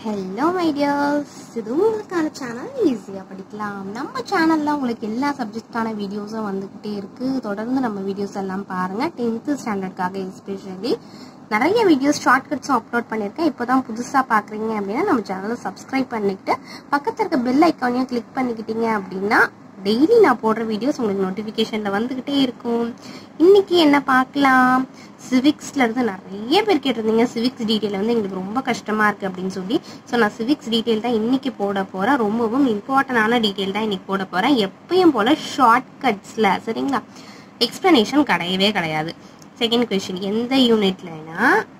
hello my tears இது உங்களுக்கான channel ஈஸியாக படிக்கலாம் நம்ம சேனலில் உங்களுக்கு எல்லா சப்ஜெக்டான வீடியோஸும் வந்துக்கிட்டே இருக்குது தொடர்ந்து நம்ம வீடியோஸ் எல்லாம் பாருங்கள் டென்த்து ஸ்டாண்டர்டுக்காக எஸ்பெஷலி நிறைய வீடியோஸ் ஷார்ட்கட்ஸும் அப்லோட் பண்ணியிருக்கேன் இப்போ தான் புதுசாக பார்க்குறீங்க அப்படின்னா நம்ம சேனலை சப்ஸ்கிரைப் பண்ணிக்கிட்டு பக்கத்தில் இருக்க பெல் ஐக்கானையும் கிளிக் பண்ணிக்கிட்டீங்க அப்படின்னா டெய்லி நான் போடுற வீடியோஸ் உங்களுக்கு நோட்டிஃபிகேஷனில் வந்துக்கிட்டே இருக்கும் இன்னைக்கு என்ன பார்க்கலாம் சிவிக்ஸ்ல இருந்து நிறைய பேர் கேட்டிருந்தீங்க சிவிக்ஸ் டீட்டெயில் வந்து எங்களுக்கு ரொம்ப கஷ்டமாக இருக்குது அப்படின்னு சொல்லி ஸோ நான் சிவிக்ஸ் டீட்டெயில் தான் இன்னைக்கு போட போகிறேன் ரொம்பவும் இம்பார்ட்டண்டான டீட்டெயில் தான் இன்னைக்கு போட போகிறேன் எப்பயும் போல் ஷார்ட்கட்ஸில் சரிங்களா எக்ஸ்ப்ளனேஷன் கிடையவே கிடையாது செகண்ட் கொஷின் எந்த யூனிட்லனா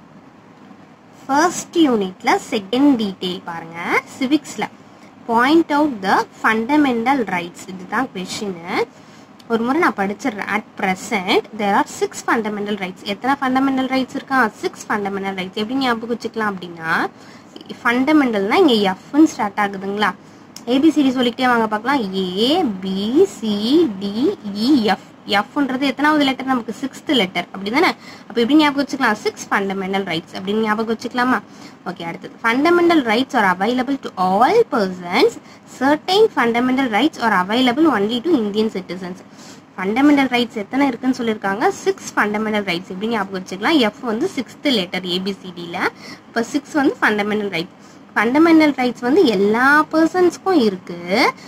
ஃபர்ஸ்ட் யூனிட்ல செகண்ட் டீட்டெயில் பாருங்க சிவிக்ஸில் point out the fundamental rights இதுதான் கொஷினு ஒரு முறை நான் படிச்சிடுறேன் at present there are six fundamental rights எத்தனை ஃபண்டமெண்டல் ரைட்ஸ் இருக்கா சிக்ஸ் ஃபண்டமெண்டல் ரைட்ஸ் எப்படி ஞாபகம் வச்சுக்கலாம் அப்படின்னா ஃபண்டமெண்டல்னா இங்கே எஃப்னு ஸ்டார்ட் ஆகுதுங்களா ஏபிசிடி சொல்லிக்கிட்டே வாங்க பார்க்கலாம் A B C D E F எஃப்ன்றது எத்தனாவது லெட்டர் நமக்கு சிக்ஸ்த் லெட்டர் அப்படி தானே அப்போ எப்படி ஞாபகம் வச்சுக்கலாம் சிக்ஸ் ஃபண்டமெண்டல் ரைட்ஸ் அப்படின்னு ஞாபகம் வச்சுக்கலாமா ஓகே அடுத்தது fundamental rights are available to all persons certain fundamental rights are available only to Indian citizens fundamental rights எத்தனை இருக்குன்னு சொல்லியிருக்காங்க சிக்ஸ் ஃபண்டமெண்டல் ரைட்ஸ் எப்படி ஞாபகம் வச்சுக்கலாம் எஃப் வந்து சிக்ஸ்த் லெட்டர் ஏபிசிடியில் இப்போ சிக்ஸ் வந்து ஃபண்டமெண்டல் ரைட்ஸ் ஃபண்டமெண்டல் ரைட்ஸ் வந்து எல்லா பர்சன்ஸ்க்கும் இருக்கு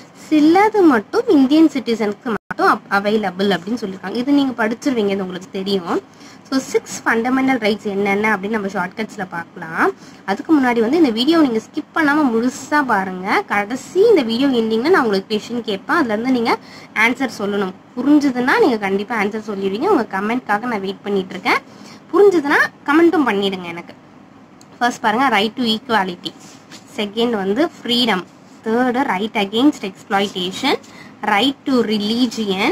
சிலது மட்டும் இந்தியன் சிட்டிசனுக்கு மட்டும் அவைலபிள் அப்படின்னு சொல்லியிருக்காங்க இது நீங்கள் படிச்சிருவீங்க இது உங்களுக்கு தெரியும் ஸோ சிக்ஸ் ஃபண்டமெண்டல் ரைட்ஸ் என்னென்ன அப்படின்னு நம்ம ஷார்ட்கட்ஸில் பார்க்கலாம் அதுக்கு முன்னாடி வந்து இந்த வீடியோ நீங்கள் ஸ்கிப் பண்ணாமல் முழுசாக பாருங்கள் கடைசி இந்த வீடியோ எண்டிங்கில் நான் உங்களுக்கு கொஷின் கேட்பேன் அதுலேருந்து நீங்கள் ஆன்சர் சொல்லணும் புரிஞ்சுதுன்னா நீங்கள் கண்டிப்பாக ஆன்சர் சொல்லிடுவீங்க உங்கள் கமெண்ட்காக நான் வெயிட் பண்ணிட்டு இருக்கேன் புரிஞ்சுதுன்னா கமெண்ட்டும் பண்ணிடுங்க எனக்கு ஃபர்ஸ்ட் பாருங்கள் ரைட் டு ஈக்குவாலிட்டி செகண்ட் வந்து freedom third right against exploitation right to religion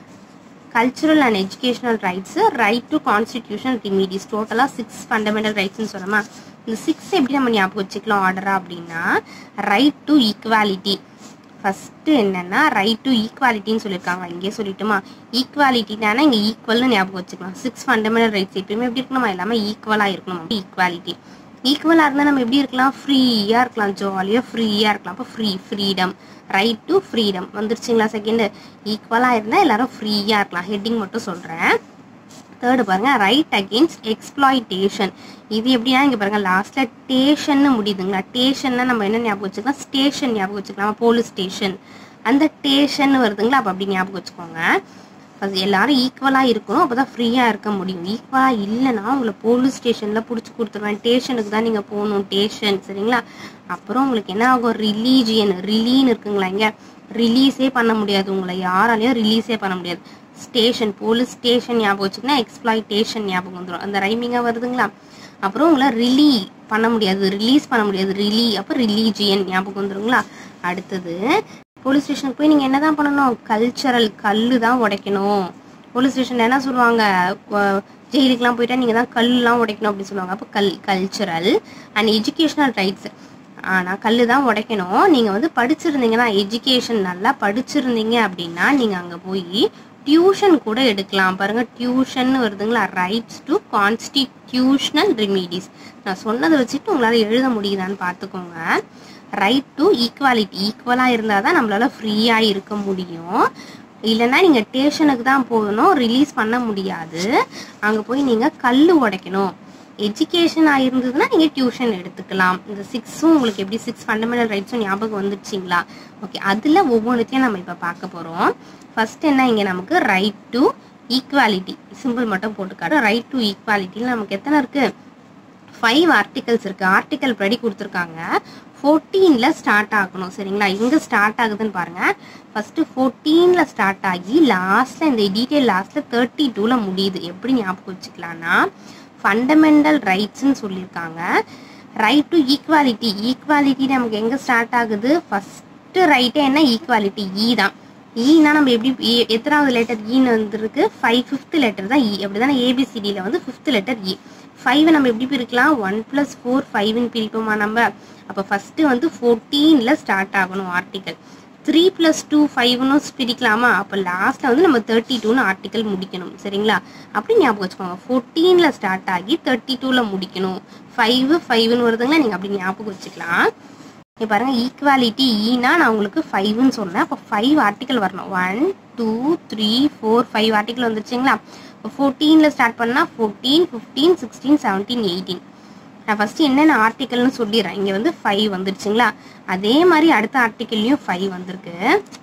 cultural and educational rights right to constitution remedies டோட்டலாக சிக்ஸ் ஃபண்டமெண்டல் ரைட்ஸ்னு சொன்னோமா இந்த சிக்ஸ் எப்படி நம்ம ஞாபகம் வச்சுக்கலாம் ஆர்டரா அப்படின்னா ரைட் டு ஈக்குவாலிட்டி ஃபஸ்ட்டு என்னன்னா ரைட் டு ஈக்குவாலிட்டின்னு சொல்லியிருக்காங்க இங்கே சொல்லிட்டுமா ஈக்குவாலிட்டினா இங்கே ஈக்குவல்னு ஞாபகம் வச்சுக்கலாம் சிக்ஸ் ஃபண்டமெண்டல் ரைட்ஸ் எப்பயுமே எப்படி இருக்கணுமா எல்லாமே ஈக்குவலாக இருக்கணும் ஈக்குவாலிட்டி ஈக்குவலாக இருந்தால் நம்ம எப்படி இருக்கலாம் ஃப்ரீயாக இருக்கலாம் ஜாலியாக ஃப்ரீயாக இருக்கலாம் அப்போ free freedom right to freedom வந்துருச்சுங்களா செகண்டு ஈக்குவலாக இருந்தால் எல்லாரும் ஃப்ரீயாக இருக்கலாம் ஹெட்டிங் மட்டும் சொல்கிறேன் தேர்டு பாருங்க ரைட் அகெயின்ஸ்ட் எக்ஸ்ப்ளாய்டேஷன் இது எப்படின்னா இங்கே பாருங்க லாஸ்ட்ல டேஷன்னு முடியுதுங்களா டேஷன்னா நம்ம என்ன ஞாபகம் வச்சுக்கலாம் ஸ்டேஷன் ஞாபகம் வச்சுக்கலாம் போலீஸ் ஸ்டேஷன் அந்த டேஷன் வருதுங்களா அப்போ அப்படி ஞாபகம் வச்சுக்கோங்க அது எல்லாரும் ஈக்குவலாக இருக்கணும் அப்போ தான் ஃப்ரீயாக இருக்க முடியும் ஈக்குவலாக இல்லைன்னா உங்களை போலீஸ் ஸ்டேஷனில் பிடிச்சி கொடுத்துருவேன் ஸ்டேஷனுக்கு தான் நீங்கள் போகணும் ஸ்டேஷன் சரிங்களா அப்புறம் உங்களுக்கு என்ன ஆகும் ரிலீஜியன் ரிலீன்னு இருக்குங்களா இங்கே ரிலீஸே பண்ண முடியாது உங்களை யாராலையும் ரிலீஸே பண்ண முடியாது ஸ்டேஷன் போலீஸ் ஸ்டேஷன் ஞாபகம் வச்சுக்கன்னா எக்ஸ்ப்ளாய்டேஷன் ஞாபகம் வந்துடும் அந்த ரைமிங்காக வருதுங்களா அப்புறம் உங்களை ரிலீ பண்ண முடியாது ரிலீஸ் பண்ண முடியாது ரிலீ அப்போ ரிலீஜியன் ஞாபகம் வந்துருங்களா அடுத்தது போலீஸ் ஸ்டேஷனுக்கு போய் நீங்கள் என்ன தான் பண்ணணும் கல்ச்சரல் கல் தான் உடைக்கணும் போலீஸ் ஸ்டேஷனில் என்ன சொல்லுவாங்க ஜெயிலுக்குலாம் போயிட்டா நீங்கள் தான் கல்லாம் உடைக்கணும் அப்படின்னு சொல்லுவாங்க அப்போ கல் கல்ச்சரல் அண்ட் எஜுகேஷனல் ரைட்ஸ் ஆனால் கல் தான் உடைக்கணும் நீங்கள் வந்து படிச்சிருந்தீங்கன்னா எஜுகேஷன் நல்லா படிச்சிருந்தீங்க அப்படின்னா நீங்கள் அங்கே போய் டியூஷன் கூட எடுக்கலாம் பாருங்க டியூஷன் வருதுங்களா ரைட்ஸ் டு கான்ஸ்டிடியூஷனல் ரெமிடிஸ் நான் சொன்னதை வச்சுட்டு உங்களால் எழுத முடியுதான்னு பார்த்துக்கோங்க ரைட் டு ஈக்குவாலிட்டி ஈக்குவலாக இருந்தால் தான் நம்மளால ஃப்ரீயாக இருக்க முடியும் இல்லைன்னா நீங்கள் ஸ்டேஷனுக்கு தான் போகணும் ரிலீஸ் பண்ண முடியாது அங்கே போய் நீங்கள் கல் உடைக்கணும் எஜுகேஷன் ஆயிருந்ததுன்னா நீங்கள் டியூஷன் எடுத்துக்கலாம் இந்த சிக்ஸும் உங்களுக்கு எப்படி சிக்ஸ் ஃபண்டமெண்டல் ரைட்ஸும் ஞாபகம் வந்துடுச்சிங்களா ஓகே அதில் ஒவ்வொன்றுத்தையும் நம்ம இப்போ பார்க்க போகிறோம் ஃபர்ஸ்ட் என்ன இங்கே நமக்கு ரைட் டு ஈக்குவாலிட்டி சிம்பிள் மட்டும் போட்டுக்காட்டு ரைட் டு ஈக்குவாலிட்டியில் நமக்கு எத்தனை இருக்குது ஃபைவ் ஆர்டிகல்ஸ் இருக்குது ஆர்டிக்கல் படி கொடுத்துருக்காங்க ஃபோர்டீனில் ஸ்டார்ட் ஆகணும் சரிங்களா எங்கே ஸ்டார்ட் ஆகுதுன்னு பாருங்கள் ஃபஸ்ட்டு ஃபோர்டீனில் ஸ்டார்ட் ஆகி லாஸ்ட்டில் இந்த டீட்டெயில் லாஸ்ட்டில் தேர்ட்டி டூவில் முடியுது எப்படி ஞாபகம் வச்சுக்கலாம்னா ஃபண்டமெண்டல் ரைட்ஸ்ன்னு சொல்லியிருக்காங்க ரைட் டு ஈக்குவாலிட்டி ஈக்குவாலிட்டி நமக்கு எங்கே ஸ்டார்ட் ஆகுது ஃபஸ்ட்டு ரைட்டே என்ன ஈக்குவாலிட்டி ஈ தான் ஈனா நம்ம எப்படி எத்தனாவது லெட்டர் ஈன்னு வந்துருக்கு ஃபைவ் ஃபிஃப்த் லெட்டர் தான் இ அப்படி தானே ஏபிசிடியில் வந்து ஃபிஃப்த் லெட்டர் இ ஃபைவ் நம்ம எப்படி பிரிக்கலாம் ஒன் ப்ளஸ் ஃபோர் ஃபைவ்னு பிரிப்போமா நம்ம அப்போ ஃபஸ்ட்டு வந்து ஃபோர்டீனில் ஸ்டார்ட் ஆகணும் ஆர்டிக்கல் த்ரீ ப்ளஸ் டூ ஃபைவ்னு பிரிக்கலாமா அப்போ லாஸ்ட்டில் வந்து நம்ம தேர்ட்டி டூன்னு ஆர்டிக்கல் முடிக்கணும் சரிங்களா அப்படி ஞாபகம் வச்சுக்கோங்க ஃபோர்டீனில் ஸ்டார்ட் ஆகி தேர்ட்டி டூவில் முடிக்கணும் ஃபைவ் ஃபைவ்னு வருதுங்களா நீங்கள் அப்படி ஞாபகம் வச்சுக்கலாம் இங்கே பாருங்கள் ஈக்குவாலிட்டி ஈனா நான் உங்களுக்கு ஃபைவ்னு சொன்னேன் அப்போ ஃபைவ் ஆர்டிக்கல் வரணும் one two three four five article வந்துருச்சுங்களா இப்போ ஃபோர்டீனில் ஸ்டார்ட் பண்ணால் fourteen fifteen sixteen seventeen eighteen நான் ஃபஸ்ட்டு என்னென்ன ஆர்டிக்கல்னு சொல்லிடுறேன் இங்கே வந்து ஃபைவ் வந்துருச்சுங்களா அதே மாதிரி அடுத்த ஆர்டிக்கல்லையும் ஃபைவ் வந்திருக்கு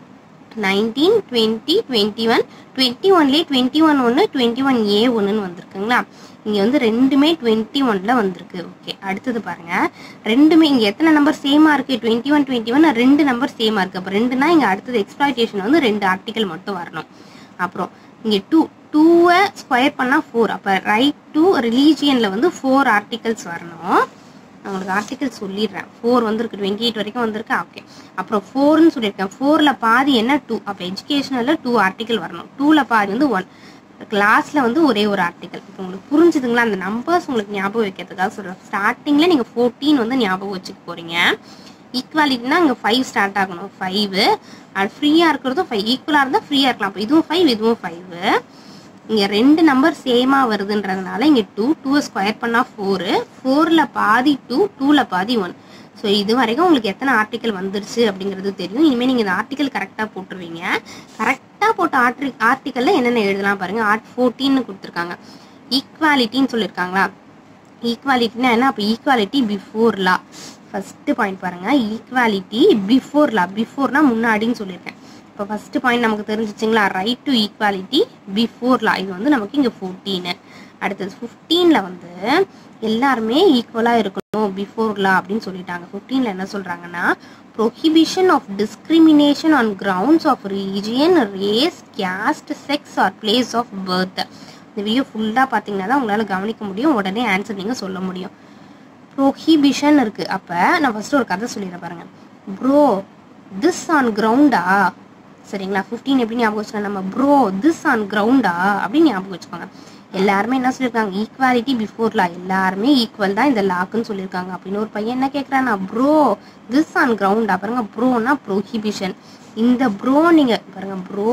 நைன்டீன் டுவெண்ட்டி டுவெண்ட்டி ஒன் டுவெண்ட்டி ஒன்லேயே டுவெண்ட்டி ஒன் ஒன்று டுவெண்ட்டி ஒன் ஏ ஒன்றுன்னு வந்திருக்குங்களா இங்கே வந்து ரெண்டுமே டுவெண்ட்டி ஒனில் வந்திருக்கு ஓகே அடுத்தது பாருங்கள் ரெண்டுமே இங்கே எத்தனை நம்பர் சேமாக இருக்குது டுவெண்ட்டி ஒன் டுவெண்ட்டி ஒன் ரெண்டு நம்பர் சேமாக இருக்குது அப்போ ரெண்டுனா இங்கே அடுத்தது எக்ஸ்ப்ளாய்டேஷன் வந்து ரெண்டு ஆர்டிக்கல் மட்டும் வரணும் அப்புறம் இங்கே டூ டூவை ஸ்கொயர் பண்ணால் ஃபோர் அப்போ ரைட் டு ரிலீஜியனில் வந்து ஃபோர் ஆர்டிகல்ஸ் வரணும் நான் உங்களுக்கு ஆர்டிகல் சொல்லிடுறேன் ஃபோர் வந்திருக்கு டுவெண்ட்டி எயிட் வரைக்கும் வந்திருக்கு ஓகே அப்புறம் ஃபோர்னு சொல்லியிருக்கேன் ஃபோரில் பாதி என்ன டூ அப்போ எஜுகேஷனில் டூ ஆர்டிகல் வரணும் டூவில் பாதி வந்து ஒன் கிளாஸில் வந்து ஒரே ஒரு ஆர்டிகல் இப்போ உங்களுக்கு புரிஞ்சுதுங்களா அந்த நம்பர்ஸ் உங்களுக்கு ஞாபகம் வைக்கிறதுக்காக சொல்கிறேன் ஸ்டார்டிங்கில் நீங்கள் ஃபோர்டீன் வந்து ஞாபகம் வச்சுக்க போகிறீங்க ஈக்குவாலிட்டினா இங்கே ஃபைவ் ஸ்டார்ட் ஆகணும் ஃபைவ் அது ஃப்ரீயாக இருக்கிறதும் ஃபைவ் ஈக்குவலாக இருந்தால் ஃப்ரீயாக இருக்கலாம் அப்போ இதுவும் ஃபைவ் இதுவும் ஃபைவ் இங்கே ரெண்டு நம்பர் சேமாக வருதுன்றதுனால இங்கே டூ டூவை ஸ்கொயர் பண்ணால் ஃபோரு ஃபோரில் பாதி டூ டூவில் பாதி ஒன் ஸோ இது வரைக்கும் உங்களுக்கு எத்தனை ஆர்டிக்கல் வந்துருச்சு அப்படிங்கிறது தெரியும் இனிமேல் நீங்கள் இந்த ஆர்டிக்கல் கரெக்டாக போட்டுருவீங்க கரெக்டாக போட்ட ஆர்டி ஆர்டிக்கலில் என்னென்ன எழுதலாம் பாருங்கள் ஆர்ட் ஃபோர்டீன்னு கொடுத்துருக்காங்க ஈக்குவாலிட்டின்னு சொல்லியிருக்காங்களா ஈக்குவாலிட்டினா என்ன அப்போ equality before law first point பாருங்கள் ஈக்குவாலிட்டி பிஃபோர் லா பிஃபோர்னா முன்னாடின்னு சொல்லியிருக்கேன் இப்போ ஃபஸ்ட்டு பாயிண்ட் நமக்கு தெரிஞ்சிச்சிங்களா right to equality before law இது வந்து நமக்கு இங்கே ஃபோர்டீனு அடுத்தது ஃபிஃப்டீனில் வந்து எல்லாருமே ஈக்குவலாக இருக்கணும் பிஃபோர் லா அப்படின்னு சொல்லிட்டாங்க ஃபிஃப்டீனில் என்ன சொல்கிறாங்கன்னா prohibition of discrimination on grounds of religion race caste sex or place of birth இந்த வீடியோ ஃபுல்லாக பார்த்தீங்கன்னா தான் உங்களால் கவனிக்க முடியும் உடனே ஆன்சர் நீங்கள் சொல்ல முடியும் ப்ரொஹிபிஷன் இருக்குது அப்போ நான் ஃபஸ்ட்டு ஒரு கதை சொல்லிடுறேன் பாருங்க ப்ரோ திஸ் ஆன் கிரவுண்டா சரிங்களா ஃபிஃப்டீன் எப்படி ஞாபகம் வச்சுக்கலாம் நம்ம ப்ரோ திஸ் ஆன் கிரவுண்டா அப்படின்னு ஞாபகம் வச்சுக்கோங்க எல்லாருமே என்ன சொல்லியிருக்காங்க ஈக்குவாலிட்டி பிஃபோர் லா எல்லாருமே ஈக்குவல் தான் இந்த லாக்குன்னு சொல்லியிருக்காங்க அப்படின்னு ஒரு பையன் என்ன கேட்குறான்னா ப்ரோ திஸ் ஆன் கிரவுண்டா பாருங்க ப்ரோனா ப்ரொஹிபிஷன் இந்த ப்ரோ நீங்கள் பாருங்க ப்ரோ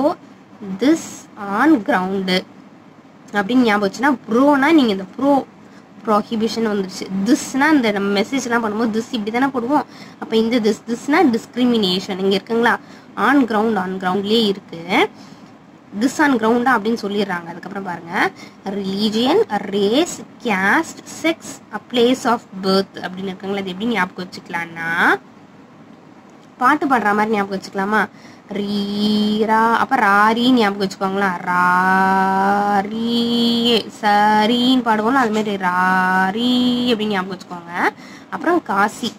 திஸ் ஆன் கிரவுண்டு அப்படின்னு ஞாபகம் வச்சுன்னா ப்ரோனா நீங்கள் இந்த ப்ரோ ப்ராஹிபிஷன் வந்துருச்சு திஸ்னா இந்த நம்ம மெசேஜ்லாம் பண்ணும்போது திஸ் இப்படி தானே போடுவோம் அப்போ இந்த திஸ் திஸ்னா டிஸ்கிரிமினேஷன் இங்கே இருக்குங்களா ஆன் கிரவுண்ட் ஆன் கிரவுண்ட்லேயே இருக்கு திஸ் ஆன் கிரவுண்டா அப்படின்னு சொல்லிடுறாங்க அதுக்கப்புறம் பாருங்க religion race caste sex uh place of birth அப்படின்னு இருக்குங்களா அது எப்படி ஞாபகம் வச்சுக்கலாம்னா பாட்டு பாடுற மாதிரி ஞாபகம் வச்சுக்கலாமா ரீரா அப்ப ராரி ஞாபகம் வச்சுக்கோங்களா ராரி சரின்னு பாடுவோம்ல அது மாதிரி ராரி அப்படின்னு ஞாபகம் வச்சுக்கோங்க அப்புறம் காசி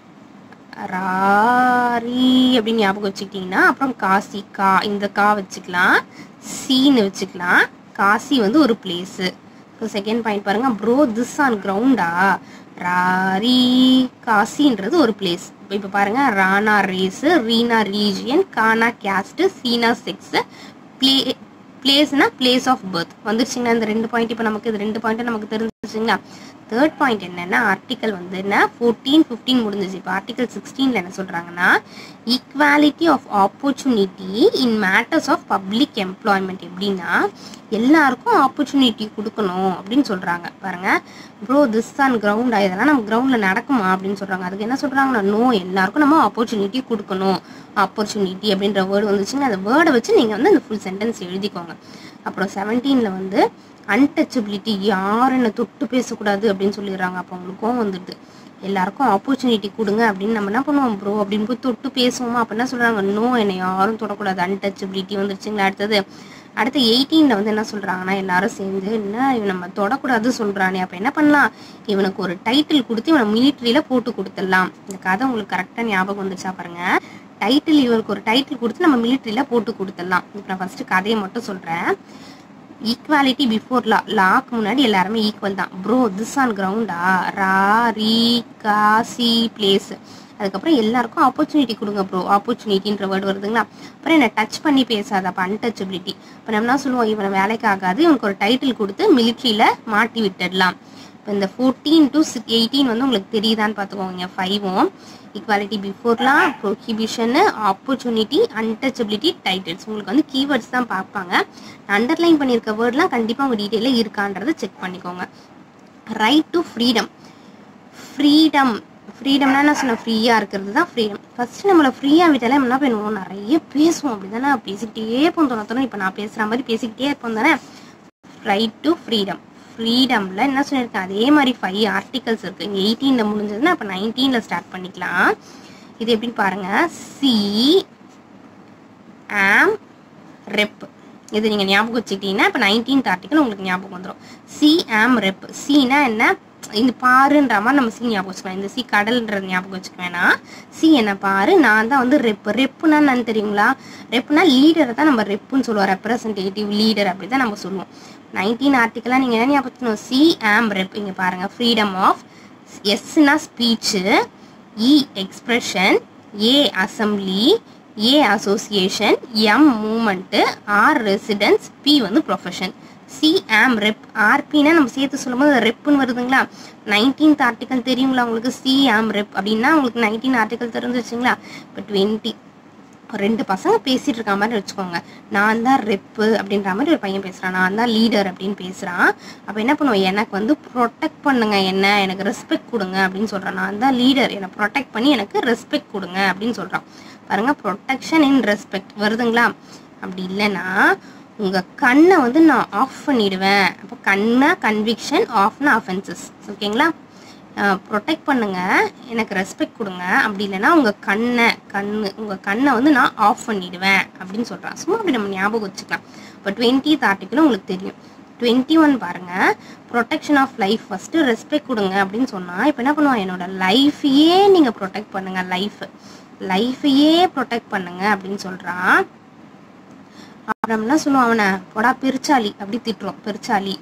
ராரி அப்படின்னு ஞாபகம் வச்சுக்கிட்டிங்கன்னா அப்புறம் காசி கா இந்த கா வச்சுக்கலாம் சீன்னு வச்சுக்கலாம் காசி வந்து ஒரு பிளேஸு இப்போ செகண்ட் பாயிண்ட் பாருங்க ப்ரோ திஸ் ஆன் கிரவுண்டா ராரி காசின்றது ஒரு பிளேஸ் இப்போ இப்போ பாருங்க ரானா ரேஸு ரீனா ரிலீஜியன் கானா கேஸ்ட்டு சீனா செக்ஸு பிளே பிளேஸ்னா பிளேஸ் ஆஃப் பர்த் வந்துருச்சுங்களா இந்த ரெண்டு பாயிண்ட் இப்போ நமக்கு இது ரெண்டு பாயிண்ட் நமக்கு தெரிஞ்சிச்சுங்களா தேர்ட் பாயிண்ட் என்னன்னா ஆர்டிக்கல் வந்து என்ன ஃபோர்டீன் ஃபிஃப்டீன் முடிஞ்சிச்சு இப்போ ஆர்டிகல் சிக்ஸ்டீனில் என்ன சொல்கிறாங்கன்னா equality of opportunity in matters of public employment எப்படின்னா எல்லாருக்கும் ஆப்பர்ச்சுனிட்டி கொடுக்கணும் அப்படின்னு சொல்கிறாங்க பாருங்க ப்ரோ திஸ் ஆன் கிரவுண்டா இதெல்லாம் நம்ம கிரவுண்டில் நடக்குமா அப்படின்னு சொல்கிறாங்க அதுக்கு என்ன சொல்கிறாங்கன்னா நோ எல்லாருக்கும் நம்ம ஆப்பர்ச்சுனிட்டி கொடுக்கணும் ஆப்பர்ச்சுனிட்டி அப்படின்ற வேர்டு வந்துச்சுங்க அந்த வேர்டை வச்சு நீங்கள் வந்து அந்த ஃபுல் சென்டென்ஸ் எழுதிக்கோங்க அப்புறம் செவன்டீனில் வந்து அன்டச்சபிலிட்டி யாரும் என்னை தொட்டு பேசக்கூடாது அப்படின்னு சொல்லிடுறாங்க அப்போ அவங்களுக்கும் வந்துட்டு எல்லாருக்கும் ஆப்பர்ச்சுனிட்டி கொடுங்க அப்படின்னு நம்ம என்ன பண்ணுவோம் ப்ரோ அப்படின்னு போய் தொட்டு பேசுவோமா அப்போ என்ன சொல்கிறாங்க நோ என்னை யாரும் தொடக்கூடாது அன்டச்சபிலிட்டி வந்துருச்சுங்களா அடுத்தது அடுத்து எயிட்டீனில் வந்து என்ன சொல்கிறாங்கன்னா எல்லாரும் சேர்ந்து என்ன இவன் நம்ம தொடக்கூடாது சொல்கிறானே அப்போ என்ன பண்ணலாம் இவனுக்கு ஒரு டைட்டில் கொடுத்து இவனை மிலிட்ரியில் போட்டு கொடுத்துடலாம் இந்த கதை உங்களுக்கு கரெக்டாக ஞாபகம் வந்துச்சா பாருங்க டைட்டில் இவனுக்கு ஒரு டைட்டில் கொடுத்து நம்ம மிலிட்ரியில் போட்டு கொடுத்துடலாம் இப்போ நான் ஃபஸ்ட்டு கதையை மட்டும் சொல்கிறேன் ஈக்குவாலிட்டி பிஃபோர் லா லாக்கு முன்னாடி எல்லாருமே ஈக்குவல் தான் ப்ரோ திஸ் ஆன் கிரவுண்டா ரா ரீ காசி பிளேஸ் அதுக்கப்புறம் எல்லாருக்கும் ஆப்பர்ச்சுனிட்டி கொடுங்க ப்ரோ ஆப்பர்ச்சுனிட்டின்ற வேர்டு வருதுங்களா அப்புறம் என்ன டச் பண்ணி பேசாத அப்போ அன்டச்சபிலிட்டி இப்போ நம்ம என்ன சொல்லுவோம் இவனை வேலைக்கு ஆகாது இவனுக்கு ஒரு டைட்டில் கொடுத்து மிலிட்ரியில் மாட்டி விட்டுடலாம் இப்போ இந்த ஃபோர்டீன் டு சிக் எயிட்டீன் வந்து உங்களுக்கு தெரியுதான்னு பார்த்துக்கோங்க ஃபைவும் ஈக்குவாலிட்டி பிஃபோர்லாம் ப்ரொஹிபிஷனு ஆப்பர்ச்சுனிட்டி அன்டச்சபிலிட்டி டைட்டில்ஸ் உங்களுக்கு வந்து கீவேர்ட்ஸ் தான் பார்ப்பாங்க அண்டர்லைன் பண்ணியிருக்க வேர்ட்லாம் கண்டிப்பாக உங்கள் டீட்டெயிலில் இருக்கான்றதை செக் பண்ணிக்கோங்க ரைட் டு ஃப்ரீடம் ஃப்ரீடம் ஃப்ரீடம்னா என்ன சொன்ன ஃப்ரீயாக இருக்கிறது தான் ஃப்ரீடம் ஃபஸ்ட்டு நம்மளை ஃப்ரீயாக விட்டாலே என்ன பண்ணுவோம் நிறைய பேசுவோம் அப்படி தானே பேசிக்கிட்டே இருப்போம் தோணத்தோணும் இப்போ நான் பேசுகிற மாதிரி பேசிக்கிட்டே இருப்போம் தானே ரைட் டு ஃப்ரீடம் ஃப்ரீடமில் என்ன சொல்லியிருக்கேன் அதே மாதிரி ஃபைவ் ஆர்டிகல்ஸ் இருக்குது இங்கே எயிட்டீனில் முடிஞ்சதுன்னா அப்போ நைன்டீனில் ஸ்டார்ட் பண்ணிக்கலாம் இது எப்படின்னு பாருங்கள் சி ஆம் ரெப் இது நீங்கள் ஞாபகம் வச்சுக்கிட்டீங்கன்னா இப்போ நைன்டீன்த் ஆர்டிக்கல் உங்களுக்கு ஞாபகம் வந்துடும் சி ஆம் ரெப் சினா என்ன இந்த பாருன்ற மாதிரி நம்ம சி ஞாபகம் வச்சுக்கலாம் இந்த சி கடல்ன்றது ஞாபகம் வச்சுக்க வேணாம் சி என்ன பாரு நான் தான் வந்து ரெப் ரெப்புனா என்னன்னு தெரியுங்களா ரெப்புனா லீடரை தான் நம்ம ரெப்புன்னு சொல்லுவோம் ரெப்ரசன்டேட்டிவ் லீடர் அப்படி தான் நம்ம சொல்லுவோம் நைன்டீன் ஆர்டிக்கலாக நீங்கள் என்ன ஞாபகம் வச்சுக்கணும் சி ஆம் ரெப் இங்கே பாருங்கள் ஃப்ரீடம் ஆஃப் எஸ்னா speech E expression A assembly A association M movement R residence P வந்து ப்ரொஃபஷன் சி ஆம் ரெப் ஆர்பின்னா நம்ம சேர்த்து சொல்லும்போது ரெப்புன்னு வருதுங்களா நைன்டீன்த் ஆர்டிக்கல் தெரியுங்களா உங்களுக்கு சி ஆம் ரெப் அப்படின்னா உங்களுக்கு நைன்டீன் ஆர்டிக்கல் தெரிஞ்சிச்சுங்களா இப்போ டுவெண்ட்டி ரெண்டு பசங்க பேசிட்டு இருக்க மாதிரி வச்சுக்கோங்க நான் தான் ரெப்பு அப்படின்ற மாதிரி ஒரு பையன் பேசுறான் நான் தான் லீடர் அப்படின்னு பேசுறான் அப்போ என்ன பண்ணுவோம் எனக்கு வந்து ப்ரொடெக்ட் பண்ணுங்க என்ன எனக்கு ரெஸ்பெக்ட் கொடுங்க அப்படின்னு சொல்றான் நான் தான் லீடர் என்னை ப்ரொடெக்ட் பண்ணி எனக்கு ரெஸ்பெக்ட் கொடுங்க அப்படின்னு சொல்றான் பாருங்க ப்ரொடெக்ஷன் இன் ரெஸ்பெக்ட் வருதுங்களா அப்படி இல்லைன்னா உங்க கண்ணை வந்து நான் ஆஃப் பண்ணிடுவேன் அப்போ கண்ணை கன்விக்ஷன் ஆஃப்னா அஃபென்சஸ் ஓகேங்களா ப்ரொடெக்ட் பண்ணுங்க எனக்கு ரெஸ்பெக்ட் கொடுங்க அப்படி இல்லைன்னா உங்கள் கண்ணை கண்ணு உங்கள் கண்ணை வந்து நான் ஆஃப் பண்ணிடுவேன் அப்படின்னு சொல்கிறான் சும்மா அப்படி நம்ம ஞாபகம் வச்சுக்கலாம் இப்போ டுவெண்ட்டி ஆர்டிக்கிள் உங்களுக்கு தெரியும் டுவெண்ட்டி ஒன் பாருங்க protection of life first respect கொடுங்க அப்படின்னு சொன்னால் இப்போ என்ன பண்ணுவான் என்னோட லைஃபையே நீங்கள் ப்ரொடெக்ட் பண்ணுங்க லைஃப் லைஃபையே ப்ரொடெக்ட் பண்ணுங்க அப்படின்னு சொல்கிறான் அப்புறம் என்ன சொல்லுவான் அவனை போடா பெருச்சாலி அப்படி திட்டுறோம் பெருச்சாலி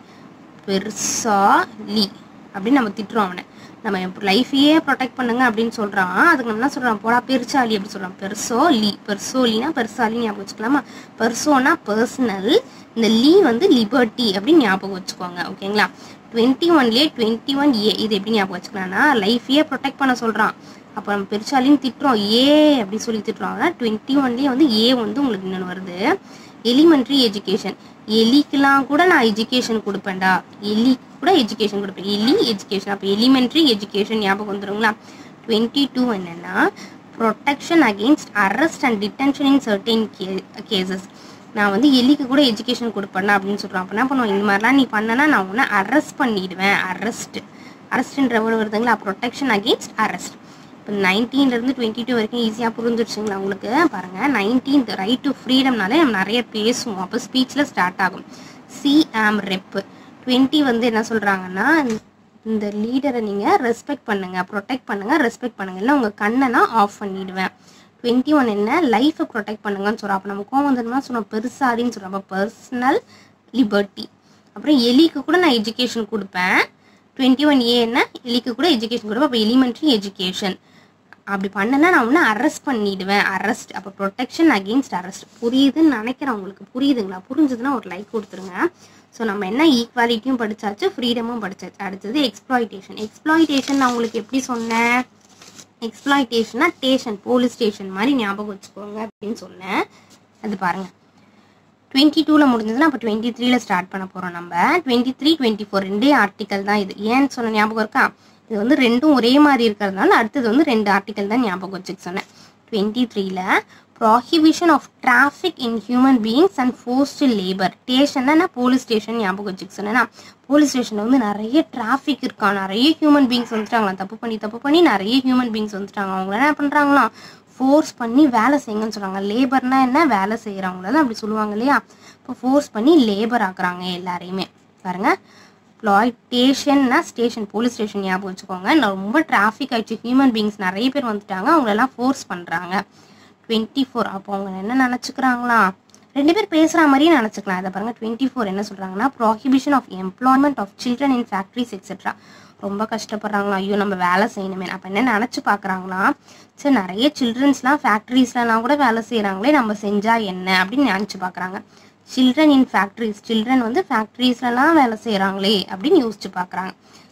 பெருசாலி அப்படின்னு நம்ம திட்டுறோம் அவனை நம்ம லைஃபையே ப்ரொடெக்ட் பண்ணுங்க அப்படின்னு சொல்றான் அதுக்கு நம்ம என்ன சொல்றான் போடா பெருசாலி அப்படி சொல்றான் பெருசோ லீ பெருசோ லீனா பெருசாலி ஞாபகம் வச்சுக்கலாமா பெருசோனா பர்சனல் இந்த லீ வந்து லிபர்ட்டி அப்படின்னு ஞாபகம் வச்சுக்கோங்க ஓகேங்களா டுவெண்ட்டி ஒன்லேயே டுவெண்ட்டி ஒன் ஏ இது எப்படி ஞாபகம் வச்சுக்கலாம்னா லைஃபையே ப்ரொடெக்ட் பண்ண சொல்றான் அப்போ நம்ம பெருசாலின்னு திட்டுறோம் ஏ அப்படி சொல்லி திட்டுறோம் ஆனால் டுவெண்ட்டி ஒன்லேயே வந்து ஏ வந்து உங்களுக்கு இன்னொன்று வருது எலிமெண்ட்ரி எஜுகேஷன் எலிக்கெல்லாம் கூட நான் எஜுகேஷன் கொடுப்பேன்டா எலி கூட எஜுகேஷன் கொடுப்பேன் எலி எஜுகேஷன் அப்போ எலிமெண்ட்ரி எஜுகேஷன் ஞாபகம் வந்துருங்களா டுவெண்ட்டி டூ என்னன்னா protection against arrest and detention in certain cases நான் வந்து எலிக்கு கூட எஜுகேஷன் கொடுப்பேன் அப்படின்னு சொல்கிறோம் அப்போ என்ன பண்ணுவோம் இந்த மாதிரிலாம் நீ பண்ணனா நான் உன்னை அரெஸ்ட் பண்ணிடுவேன் அரெஸ்ட் அரெஸ்ட்ன்ற வேர்டு வருதுங்களா ப்ரொடெக்ஷன் அகெயின்ஸ்ட் அரெஸ்ட் இப்போ நைன்டீன்லேருந்து டுவெண்ட்டி டூ வரைக்கும் ஈஸியாக புரிஞ்சிருச்சுங்களா உங்களுக்கு பாருங்கள் நைன்டீன்த் ரைட் டு ஃப்ரீடம்னாலே நம்ம நிறைய பேசுவோம் அப்போ ஸ்பீச்சில் ஸ்டார்ட் ஆகும் சி ஆம் ரெப்பு டுவெண்ட்டி வந்து என்ன சொல்கிறாங்கன்னா இந்த லீடரை நீங்கள் ரெஸ்பெக்ட் பண்ணுங்கள் ப்ரொடெக்ட் பண்ணுங்கள் ரெஸ்பெக்ட் பண்ணுங்க இல்லை உங்கள் கண்ணை நான் ஆஃப் பண்ணிடுவேன் டுவெண்ட்டி ஒன் என்ன லைஃப்பை ப்ரொடெக்ட் பண்ணுங்கன்னு சொல்கிறோம் அப்போ நம்ம கோவம் வந்துடுமா சொன்னோம் பெருசாடின்னு சொல்கிறோம் அப்போ பர்சனல் லிபர்ட்டி அப்புறம் எலிக்கு கூட நான் எஜுகேஷன் கொடுப்பேன் டுவெண்ட்டி ஒன் ஏ என்ன எலிக்கு கூட எஜுகேஷன் கொடுப்பேன் அப்போ எலிமெண்ட்ரி எஜுகேஷன் அப்படி பண்ணனா நான் ஒன்று அரெஸ்ட் பண்ணிடுவேன் அரெஸ்ட் அப்போ ப்ரொடெக்ஷன் அகெயின்ஸ்ட் அரெஸ்ட் புரியுதுன்னு நினைக்கிறேன் உங்களுக்கு புரியுதுங்களா புரிஞ்சுதுன்னா ஒரு லைக் கொடுத்துருங்க ஸோ நம்ம என்ன ஈக்குவாலிட்டியும் படிச்சாச்சு ஃப்ரீடமும் படிச்சாச்சு அடுத்தது எக்ஸ்ப்ளாய்டேஷன் எக்ஸ்ப்ளாய்டேஷன் நான் உங்களுக்கு எப்படி சொன்னேன் எக்ஸ்ப்ளாய்டேஷனா ஸ்டேஷன் போலீஸ் ஸ்டேஷன் மாதிரி ஞாபகம் வச்சுக்கோங்க அப்படின்னு சொன்னேன் அது பாருங்க டுவெண்ட்டி டூவில் முடிஞ்சதுன்னா அப்போ டுவெண்ட்டி த்ரீல ஸ்டார்ட் பண்ண போகிறோம் நம்ம டுவெண்ட்டி த்ரீ டுவெண்ட்டி ஃபோர் ரெண்டே ஆர்டிக்கல் தான் இது ஏன்னு சொன்ன ஞாபகம் இருக்கா இது வந்து ரெண்டும் ஒரே மாதிரி இருக்கிறதுனால அடுத்தது வந்து ரெண்டு ஆர்டிக்கல் தான் ஞாபகம் வச்சுக்க சொன்னேன் டுவெண்ட்டி த்ரீல prohibition of traffic in human beings and forced labour ஸ்டேஷன்னா போலீஸ் ஸ்டேஷன் ஞாபகம் வச்சுக்க சொன்னேன்னா போலீஸ் ஸ்டேஷனில் வந்து நிறைய டிராஃபிக் இருக்கா நிறைய ஹியூமன் பீயிங்ஸ் வந்துட்டாங்களாம் தப்பு பண்ணி தப்பு பண்ணி நிறைய ஹியூமன் பீயிங்ஸ் வந்துட்டாங்க அவங்க என்ன பண்ணுறாங்களாம் ஃபோர்ஸ் பண்ணி வேலை செய்யுங்கன்னு சொல்கிறாங்க லேபர்னா என்ன வேலை செய்கிறவங்கள தான் அப்படி சொல்லுவாங்க இல்லையா இப்போ ஃபோர்ஸ் பண்ணி லேபர் ஆக்குறாங்க எல்லாரையுமே பாருங்க ப்ளாய்டேஷன்னா ஸ்டேஷன் போலீஸ் ஸ்டேஷன் ஞாபகம் வச்சுக்கோங்க நான் ரொம்ப டிராஃபிக் ஆயிடுச்சு ஹியூமன் பீயிங்ஸ் நிறைய பேர் வந்துட்டாங்க அவங்களெல்லாம் ஃபோர்ஸ் பண்ணுறாங்க டுவெண்ட்டி ஃபோர் அப்போ அவங்க என்ன நினச்சிக்கிறாங்களா ரெண்டு பேர் பேசுகிற மாதிரியே நினச்சிக்கலாம் இதை பாருங்க டுவெண்ட்டி ஃபோர் என்ன சொல்கிறாங்கன்னா prohibition of employment of children in factories etcetera ரொம்ப கஷ்டப்படுறாங்களா ஐயோ நம்ம வேலை செய்யணுமே அப்போ என்ன நினச்சி பார்க்குறாங்களா சரி நிறைய சில்ட்ரன்ஸ்லாம் ஃபேக்ட்ரிஸ்லலாம் கூட வேலை செய்கிறாங்களே நம்ம செஞ்சால் என்ன அப்படின்னு நினச்சி பார்க்குறாங்க சில்ட்ரன் இன் ஃபேக்ட்ரிஸ் சில்ட்ரன் வந்து ஃபேக்ட்ரிஸ்லலாம் வேலை செய்கிறாங்களே அப்படின்னு யோசிச்சு பார்க்குறாங்க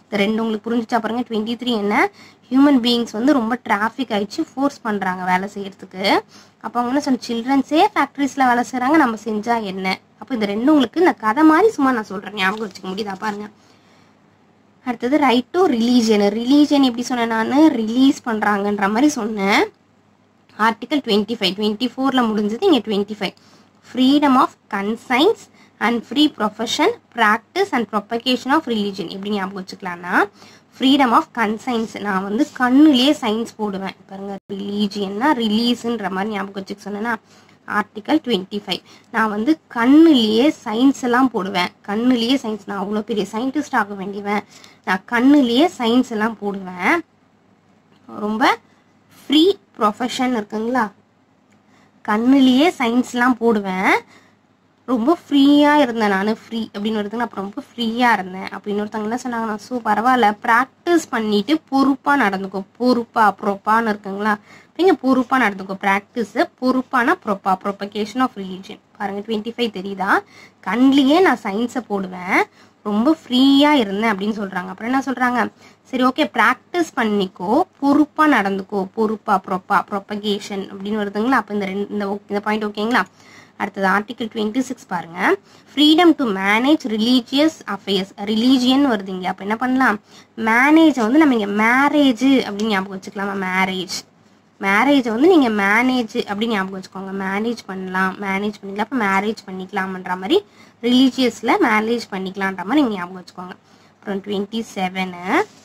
இந்த ரெண்டு உங்களுக்கு புரிஞ்சுச்சா பாருங்க டுவெண்ட்டி த்ரீ என்ன ஹியூமன் பீயிங்ஸ் வந்து ரொம்ப டிராஃபிக் ஆயிடுச்சு ஃபோர்ஸ் பண்ணுறாங்க வேலை செய்யறதுக்கு அப்போ அவங்க என்ன சொன்ன சில்ட்ரன்ஸே ஃபேக்ட்ரிஸில் வேலை செய்கிறாங்க நம்ம செஞ்சா என்ன அப்போ இந்த ரெண்டும் உங்களுக்கு இந்த கதை மாதிரி சும்மா நான் சொல்கிறேன் ஞாபகம் வச்சுக்க முடியுதா பாருங்க அடுத்தது ரைட் டு ரிலீஜியன் ரிலீஜியன் எப்படி சொன்னேன் நான் ரிலீஸ் பண்ணுறாங்கன்ற மாதிரி சொன்னேன் ஆர்டிகல் டுவெண்ட்டி ஃபைவ் டுவெண்ட்டி ஃபோரில் முடிஞ்சது இங்கே twenty five freedom of conscience and free profession practice and propagation of religion எப்படி ஞாபகம் வச்சுக்கலாம்னா ஃப்ரீடம் ஆஃப் கன்சைன்ஸ் நான் வந்து கண்ணுலேயே சயின்ஸ் போடுவேன் பாருங்க ரிலீஜியன்னா ரிலீஸுன்ற மாதிரி ஞாபகம் வச்சுக்க சொன்னேன்னா ஆர்டிகல் டுவெண்ட்டி ஃபைவ் நான் வந்து கண்ணுலேயே சயின்ஸ் எல்லாம் போடுவேன் கண்ணுலேயே சயின்ஸ் நான் அவ்வளோ பெரிய சயின்டிஸ்ட் ஆக வேண்டியவன் நான் கண்ணுலேயே சயின்ஸ் எல்லாம் போடுவேன் ரொம்ப ஃப்ரீ ப்ரொஃபஷன் இருக்குங்களா கண்ணுலேயே சயின்ஸ்லாம் போடுவேன் ரொம்ப ஃப்ரீயாக இருந்தேன் நான் ஃப்ரீ அப்படின்னு ஒருத்தங்க நான் ரொம்ப ஃப்ரீயாக இருந்தேன் அப்படின்னு ஒருத்தவங்க என்ன சொன்னாங்க நான் ஸோ பரவாயில்ல ப்ராக்டிஸ் பண்ணிட்டு பொறுப்பாக நடந்துக்கோ பொறுப்பா ப்ரொப்பான்னு இருக்குங்களா நீங்க பொறுப்பாக நடந்துக்கோ ப்ராக்டிஸு பொறுப்பான ப்ரொப்பா ப்ரொபகேஷன் ஆஃப் ரிலீஜன் பாருங்க டுவெண்ட்டி ஃபைவ் தெரியுதா கண்லேயே நான் சயின்ஸை போடுவேன் ரொம்ப ஃப்ரீயாக இருந்தேன் அப்படின்னு சொல்கிறாங்க அப்புறம் என்ன சொல்கிறாங்க சரி ஓகே ப்ராக்டிஸ் பண்ணிக்கோ பொறுப்பாக நடந்துக்கோ பொறுப்பா ப்ரொப்பா ப்ரொபகேஷன் அப்படின்னு வருதுங்களா அப்போ இந்த ரெண்டு இந்த okay- இந்த பாயிண்ட் ஓகேங்களா அடுத்தது ஆர்டிகல் டுவெண்ட்டி சிக்ஸ் பாருங்க freedom to manage religious affairs religion வருதுங்க அப்போ என்ன பண்ணலாம் மேனேஜை வந்து நம்ம இங்கே மேரேஜ் அப்படின்னு ஞாபகம் வச்சுக்கலாமா மேரேஜ் மேரேஜை வந்து நீங்கள் மேனேஜ் அப்படின்னு ஞாபகம் வச்சுக்கோங்க மேனேஜ் பண்ணலாம் மேனேஜ் பண்ணிக்கலாம் அப்போ மேரேஜ் பண்ணிக்கலாம்ன்ற மாதிரி ரிலீஜியஸில் மேரேஜ் பண்ணிக்கலான்ற மாதிரி நீங்கள் ஞாபகம் வச்சுக்கோங்க அப்புறம் twenty seven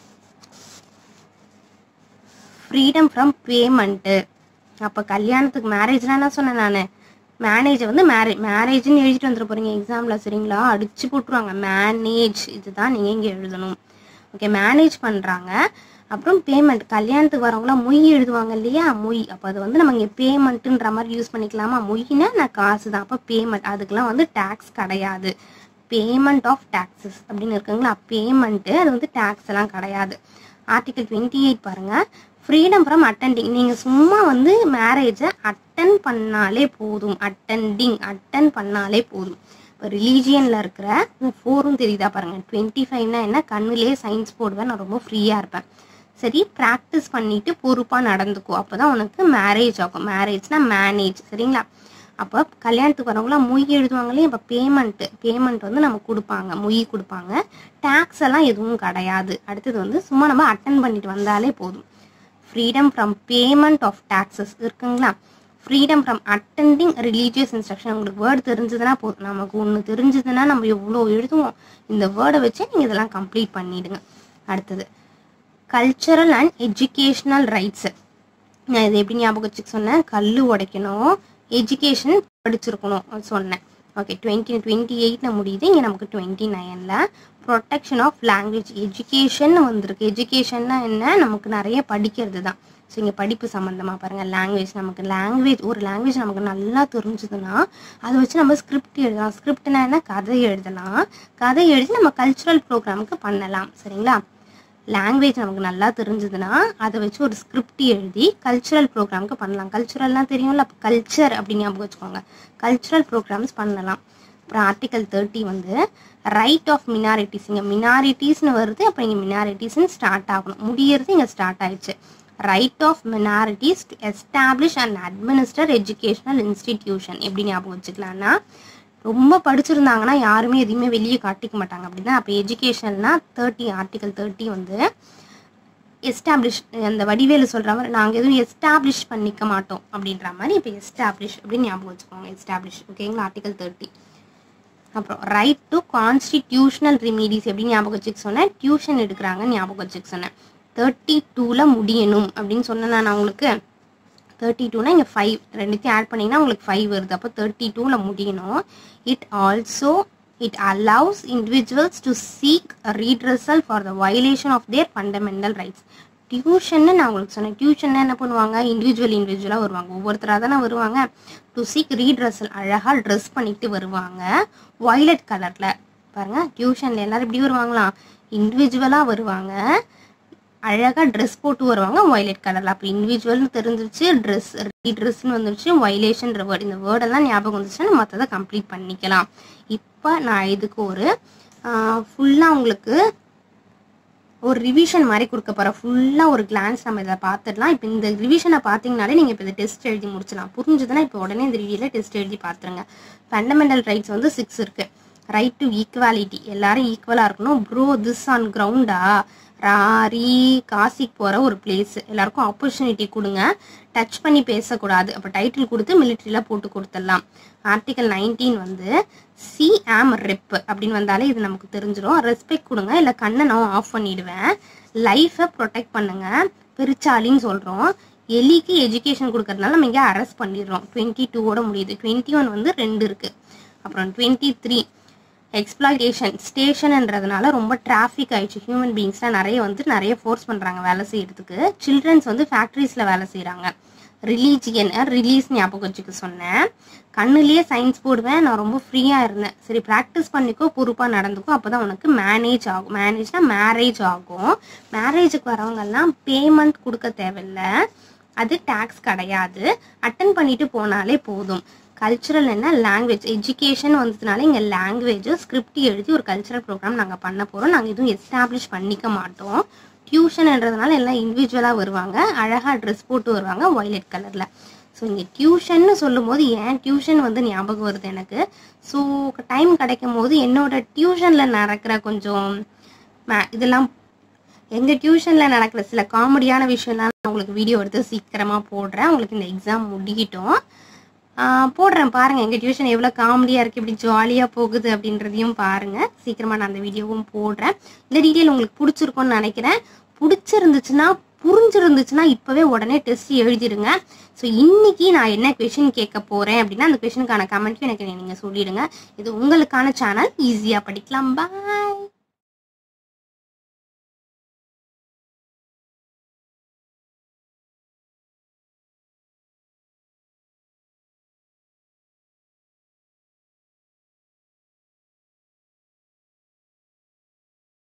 freedom from payment அப்போ கல்யாணத்துக்கு மேரேஜ்லாம் என்ன சொன்னேன் நான் மேனேஜை வந்து மேரேஜ் மேரேஜ்னு எழுதிட்டு வந்துட போகிறீங்க எக்ஸாமில் சரிங்களா அடிச்சு போட்டுருவாங்க மேனேஜ் இதுதான் நீங்கள் இங்கே எழுதணும் ஓகே மேனேஜ் பண்ணுறாங்க அப்புறம் பேமெண்ட் கல்யாணத்துக்கு வரவங்களாம் மொய் எழுதுவாங்க இல்லையா மொய் அப்போ அது வந்து நம்ம இங்கே பேமெண்ட்டுன்ற மாதிரி யூஸ் பண்ணிக்கலாமா மொய்னா நான் காசு தான் அப்போ பேமெண்ட் அதுக்கெலாம் வந்து டேக்ஸ் கிடையாது பேமெண்ட் ஆஃப் taxes அப்படின்னு இருக்குங்களா பேமெண்ட்டு அது வந்து டேக்ஸ் எல்லாம் கிடையாது ஆர்டிகல் டுவெண்ட்டி எயிட் பாருங்க ஃப்ரீடம் ஃப்ரம் அட்டெண்டிங் நீங்கள் சும்மா வந்து மேரேஜை அட்டன் பண்ணாலே போதும் அட்டெண்டிங் அட்டன் பண்ணாலே போதும் இப்போ ரிலீஜியனில் இருக்கிற ஃபோரும் தெரியுதா பாருங்க டுவெண்ட்டி ஃபைவ்னா என்ன கண்ணுலேயே சயின்ஸ் போடுவேன் நான் ரொம்ப ஃப்ரீயாக இருப்பேன் சரி ப்ராக்டிஸ் பண்ணிட்டு பொறுப்பாக நடந்துக்கோ அப்போ தான் உனக்கு மேரேஜ் ஆகும் மேரேஜ்னா மேனேஜ் சரிங்களா அப்போ கல்யாணத்துக்கு வரவங்களாம் மொய் எழுதுவாங்களே இப்போ பேமெண்ட்டு பேமெண்ட் வந்து நம்ம கொடுப்பாங்க மொய் கொடுப்பாங்க டேக்ஸ் எல்லாம் எதுவும் கிடையாது அடுத்தது வந்து சும்மா நம்ம அட்டன் பண்ணிட்டு வந்தாலே போதும் freedom from payment of taxes இருக்குங்களா freedom from attending religious instruction உங்களுக்கு வேர்டு தெரிஞ்சதுன்னா போதும் நமக்கு ஒன்று தெரிஞ்சதுன்னா நம்ம எவ்வளோ எழுதுவோம் இந்த வேர்டை வச்சு நீங்கள் இதெல்லாம் கம்ப்ளீட் பண்ணிடுங்க அடுத்தது கல்ச்சரல் அண்ட் எஜுகேஷ்னல் ரைட்ஸு நான் இது எப்படி ஞாபகம் வச்சுக்க சொன்னேன் கல் உடைக்கணும் எஜுகேஷன் படிச்சிருக்கணும் அது சொன்னேன் ஓகே டுவெண்ட்டி டுவெண்ட்டி எயிட்டில் முடியுது இங்கே நமக்கு டுவெண்ட்டி நைனில் ப்ரொடெக்ஷன் ஆஃப் லாங்குவேஜ் எஜுகேஷன் வந்திருக்கு எஜுகேஷன்னா என்ன நமக்கு நிறைய படிக்கிறது தான் ஸோ இங்கே படிப்பு சம்மந்தமாக பாருங்கள் லாங்குவேஜ் நமக்கு லாங்குவேஜ் ஒரு லாங்குவேஜ் நமக்கு நல்லா தெரிஞ்சதுன்னா அதை வச்சு நம்ம ஸ்கிரிப்ட் எழுதலாம் ஸ்கிரிப்ட்னா என்ன கதை எழுதலாம் கதை எழுதி நம்ம கல்ச்சுரல் ப்ரோக்ராமுக்கு பண்ணலாம் சரிங்களா லாங்குவேஜ் நமக்கு நல்லா தெரிஞ்சதுன்னா அதை வச்சு ஒரு ஸ்கிரிப்ட் எழுதி கல்ச்சுரல் ப்ரோக்ராமுக்கு பண்ணலாம் கல்ச்சுரல்லாம் தெரியும்ல அப்போ கல்ச்சர் அப்படின்னு ஞாபகம் வச்சுக்கோங்க கல்ச்சுரல் ப்ரோக்ராம்ஸ் பண்ணலாம் அப்புறம் ஆர்டிகல் தேர்ட்டி வந்து ரைட் ஆஃப் மினாரிட்டிஸ் இங்கே மினாரிட்டிஸ்னு வருது அப்போ இங்கே மினாரிட்டிஸ்னு ஸ்டார்ட் ஆகணும் முடியறது இங்கே ஸ்டார்ட் ஆயிடுச்சு right of minorities to establish and administer educational institution எப்படி ஞாபகம் வச்சுக்கலாம்னா ரொம்ப படிச்சிருந்தாங்கன்னா யாருமே எதையுமே வெளியே காட்டிக்க மாட்டாங்க அப்படின்னா அப்போ எஜுகேஷன்னா தேர்ட்டி ஆர்டிகல் தேர்ட்டி வந்து எஸ்டாப்ளிஷ் அந்த வடிவேலு சொல்கிற மாதிரி நாங்கள் எதுவும் எஸ்டாப்ளிஷ் பண்ணிக்க மாட்டோம் அப்படின்ற மாதிரி இப்போ எஸ்டாப்ளிஷ் அப்படின்னு ஞாபகம் வச்சுக்கோங்க எஸ்டாப்ளிஷ் ஓகேங்களா ஆர்டிகல் தேர்ட்டி அப்புறம் ரைட் டு கான்ஸ்டிடியூஷனல் ரெமிடிஸ் எப்படி ஞாபகம் வச்சுக்க சொன்னேன் டியூஷன் எடுக்கிறாங்க ஞாபகம் வச்சுக்க சொன்னேன் தேர்ட்டி டூவில் முடியணும் அப்படின்னு சொன்னேன் நான் உங்களுக்கு தேர்ட்டி டூனா இங்கே ஃபைவ் ரெண்டுத்தையும் ஆட் பண்ணிங்கன்னா உங்களுக்கு ஃபைவ் வருது அப்போ தேர்ட்டி டூவில் முடியணும் it also it allows individuals to seek redressal for the violation of their fundamental rights டியூஷன்னு நான் உங்களுக்கு சொன்னேன் டியூஷன் என்ன பண்ணுவாங்க இண்டிவிஜுவல் இண்டிவிஜுவலாக வருவாங்க ஒவ்வொருத்தராக தானே வருவாங்க டு சீக் ரீட்ரஸல் அழகாக ட்ரெஸ் பண்ணிட்டு வருவாங்க வயலட் கலரில் பாருங்கள் டியூஷனில் எல்லாரும் இப்படி வருவாங்களாம் இண்டிவிஜுவலாக வருவாங்க அழகாக ட்ரெஸ் போட்டு வருவாங்க வயலட் கலரில் அப்போ இண்டிவிஜுவல்னு தெரிஞ்சிருச்சு ட்ரெஸ் ரீட்ரெஸ்னு வந்துருச்சு வயலேஷன்ற வேர்டு இந்த வேர்டெல்லாம் ஞாபகம் வந்துச்சுன்னா மற்றதை கம்ப்ளீட் பண்ணிக்கலாம் இப்போ நான் இதுக்கு ஒரு ஃபுல்லாக உங்களுக்கு ஒரு ரிவிஷன் மாதிரி கொடுக்க போகிறோம் ஃபுல்லாக ஒரு கிளான்ஸ் நம்ம இதை பார்த்துடலாம் இப்போ இந்த ரிவிஷனை பார்த்தீங்கனாலே நீங்கள் இப்போ இந்த டெஸ்ட் எழுதி முடிச்சலாம் புரிஞ்சுதுன்னா இப்போ உடனே இந்த ரிவியூவில் டெஸ்ட் எழுதி பார்த்துருங்க ஃபண்டமெண்டல் ரைட்ஸ் வந்து சிக்ஸ் இருக்குது ரைட் டு ஈக்குவாலிட்டி எல்லாரும் ஈக்குவலாக இருக்கணும் ப்ரோ திஸ் ஆன் கிரவுண்டா ராரி காசிக்கு போகிற ஒரு பிளேஸ் எல்லாருக்கும் ஆப்பர்ச்சுனிட்டி கொடுங்க டச் பண்ணி பேசக்கூடாது அப்போ டைட்டில் கொடுத்து மிலிட்ரியில் போட்டு கொடுத்துடலாம் ஆர்டிகல் நைன்டீன் வந்து சி ஆம் ரெப் அப்படின்னு வந்தாலே இது நமக்கு தெரிஞ்சிடும் ரெஸ்பெக்ட் கொடுங்க இல்லை கண்ணை நான் ஆஃப் பண்ணிடுவேன் லைஃப்பை ப்ரொடெக்ட் பண்ணுங்க பெருச்சாலின்னு சொல்கிறோம் எலிக்கு எஜுகேஷன் கொடுக்கறதுனால நம்ம இங்கே அரெஸ்ட் பண்ணிடுறோம் டுவெண்ட்டி டூவோட முடியுது டுவெண்ட்டி ஒன் வந்து ரெண்டு இருக்குது அப்புறம் டுவெண்ட்டி த்ரீ எக்ஸ்ப்ளாய்டேஷன் ஸ்டேஷன்ன்றதுனால ரொம்ப டிராஃபிக் ஆயிடுச்சு ஹியூமன் பீயிங்ஸ்லாம் நிறைய வந்து நிறைய ஃபோர்ஸ் பண்ணுறாங்க வேலை செய்யறதுக்கு சில்ட்ரன்ஸ் வந்து ஃபேக்ட்ரிஸில் வேலை செய்கிறாங்க ரிலீஜியன் ரிலீஸ் ஞாபகம் வச்சுக்க சொன்னேன் கண்ணுலேயே சயின்ஸ் போடுவேன் நான் ரொம்ப ஃப்ரீயாக இருந்தேன் சரி ப்ராக்டிஸ் பண்ணிக்கோ பொறுப்பாக நடந்துக்கோ அப்போ தான் உனக்கு மேனேஜ் ஆகும் மேனேஜ்னா மேரேஜ் ஆகும் மேரேஜுக்கு வரவங்கெல்லாம் பேமெண்ட் கொடுக்க தேவையில்ல அது டேக்ஸ் கிடையாது அட்டன் பண்ணிட்டு போனாலே போதும் கல்ச்சுரல் என்ன லாங்குவேஜ் எஜுகேஷன் வந்ததுனால இங்கே லாங்குவேஜ் ஸ்கிரிப்ட் எழுதி ஒரு கல்ச்சுரல் ப்ரோக்ராம் நாங்கள் பண்ண போகிறோம் நாங்கள் எதுவும் எஸ்டாப்ளிஷ் பண்ணிக்க மாட்டோம் டியூஷன்ன்றதுனால எல்லாம் இண்டிவிஜுவலாக வருவாங்க அழகாக ட்ரெஸ் போட்டு வருவாங்க ஒய்லெட் கலரில் ஸோ இங்கே டியூஷன்னு சொல்லும் போது ஏன் டியூஷன் வந்து ஞாபகம் வருது எனக்கு ஸோ டைம் கிடைக்கும் போது என்னோட டியூஷனில் நடக்கிற கொஞ்சம் ம- இதெல்லாம் எங்கள் டியூஷனில் நடக்கிற சில காமெடியான விஷயம்லாம் நான் உங்களுக்கு வீடியோ எடுத்து சீக்கிரமாக போடுறேன் உங்களுக்கு இந்த எக்ஸாம் முடிக்கட்டும் ஆஹ் போடுறேன் பாருங்கள் எங்கள் டியூஷன் எவ்வளோ காமெடியாக இருக்குது இப்படி ஜாலியாக போகுது அப்படின்றதையும் பாருங்கள் சீக்கிரமாக நான் அந்த வீடியோவும் போடுறேன் இந்த டீட்டெயில் உங்களுக்கு பிடிச்சிருக்கும்னு நினைக்கிறேன் பிடிச்சிருந்துச்சுன்னா புரிஞ்சிருந்துச்சுன்னா இப்போவே உடனே டெஸ்ட் எழுதிடுங்க ஸோ இன்னைக்கு நான் என்ன கொஷின் கேட்க போகிறேன் அப்படின்னா அந்த கொஷினுக்கான கமெண்ட்டும் எனக்கு நீங்கள் சொல்லிடுங்க இது உங்களுக்கான சேனல் ஈஸியாக படிக்கலாம் பாய்